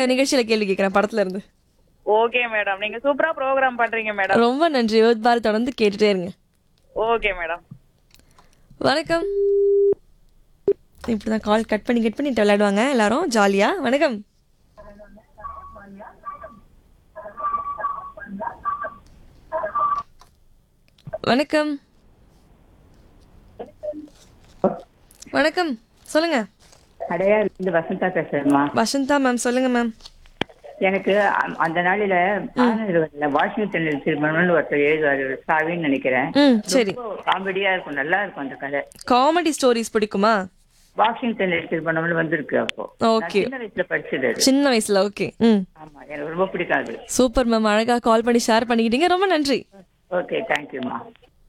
நிகழ்ச்சியில கேள்வி கேட்கிறேன் படத்துல இருந்து ஓகே மேடம் நீங்க சூப்பரா ப்ரோக்ராம் பண்றீங்க மேடம் ரொம்ப நன்றி யோத் பாரத் தொடர்ந்து கேட்டுட்டே இருங்க ஓகே மேடம் வணக்கம் இப்படிதான் கால் கட் பண்ணி கட் பண்ணிட்டு விளையாடுவாங்க எல்லாரும் ஜாலியா வணக்கம் வணக்கம் வணக்கம் சொல்லுங்க அடையார் இருந்து வசந்தா பேசுறேம்மா வசந்தா மேம் சொல்லுங்க மேம் எனக்கு அ- அந்த நாளில ஆனந்த வாஷிங்டன்ல திருமணம்னு ஒருத்தர் எழுதுவாரு சாவின்னு நினைக்கிறேன் ம் சரி ரொம்ப காமெடியா இருக்கும் நல்லா இருக்கும் அந்த கதை காமெடி ஸ்டோரிஸ் பிடிக்குமா வாஷிங்டன்ல திருமணம்னு வந்திருக்கு அப்போ நான் ஓகே சின்ன வயசுல படிச்சது அது சின்ன வயசுல ஓகே ம் ஆமா எனக்கு ரொம்ப பிடிக்காது சூப்பர் மேம் அழகா கால் பண்ணி ஷேர் பண்ணிக்கிட்டீங்க ரொம்ப நன்றி ஓகே தேங்க்யூம்மா